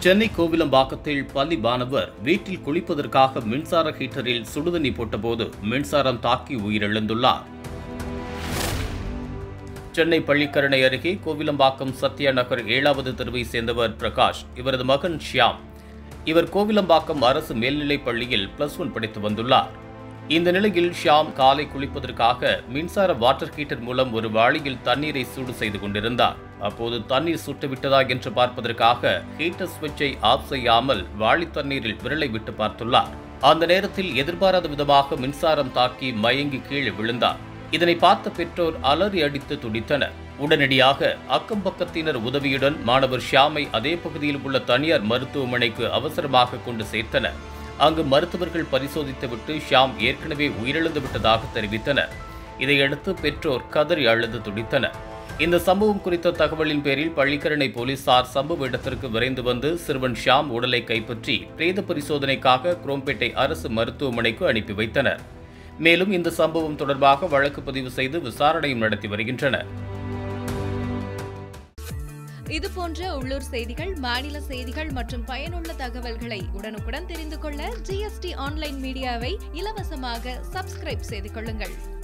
சென்னை கோவிலம்பாக்கத்தில் பள்ளி மாணவர் வீட்டில் குளிப்பதற்காக மின்சார ஹீட்டரில் சுடுதண்ணி போட்டபோது மின்சாரம் தாக்கி உயிரிழந்துள்ளார் சென்னை பள்ளிக்கரணை அருகே கோவிலம்பாக்கம் சத்யா நகர் ஏழாவது தெருவை சேர்ந்தவர் பிரகாஷ் இவரது மகன் ஷியாம் இவர் கோவிலம்பாக்கம் அரசு மேல்நிலைப் பள்ளியில் பிளஸ் ஒன் படித்து வந்துள்ளார் இந்த நிலையில் ஷியாம் காலை குளிப்பதற்காக மின்சார வாட்டர் ஹீட்டர் மூலம் ஒரு வாளியில் தண்ணீரை சூடு செய்து கொண்டிருந்தார் அப்போது தண்ணீர் சுட்டுவிட்டதா என்று பார்ப்பதற்காக ஹீட்டர் சுவிட்சை ஆஃப் செய்யாமல் வாளி தண்ணீரில் விரலை விட்டு பார்த்துள்ளார் அந்த நேரத்தில் எதிர்பாராத விதமாக மின்சாரம் தாக்கி மயங்கி கீழே விழுந்தார் இதனை பார்த்த பெற்றோர் அலறி அடித்து துடித்தனர் உடனடியாக அக்கம் பக்கத்தினர் உதவியுடன் மாணவர் ஷியாமை அதே பகுதியில் உள்ள தனியார் மருத்துவமனைக்கு அவசரமாக கொண்டு சேர்த்தனர் அங்கு மருத்துவர்கள் பரிசோதித்துவிட்டு ஷியாம் ஏற்கனவே உயிரிழந்து விட்டதாக தெரிவித்தனர் இதையடுத்து பெற்றோர் கதறி அழுது துடித்தனர் இந்த சம்பவம் குறித்த தகவலின் பேரில் பள்ளிக்கரணை போலீசார் சம்பவ இடத்திற்கு விரைந்து வந்து சிறுவன் ஷியாம் உடலை கைப்பற்றி பிரேத பரிசோதனைக்காக குரோம்பேட்டை அரசு மருத்துவமனைக்கு அனுப்பி வைத்தனர் மேலும் இந்த சம்பவம் தொடர்பாக வழக்கு பதிவு செய்து விசாரணையும் நடத்தி வருகின்றனர் இது போன்ற உள்ளூர் செய்திகள் மாநில செய்திகள் மற்றும் பயனுள்ள தகவல்களை உடனுக்குடன் தெரிந்து கொள்ள ஜிஎஸ்டி ஆன்லைன் மீடியாவை இலவசமாக சப்ஸ்கிரைப் செய்து கொள்ளுங்கள்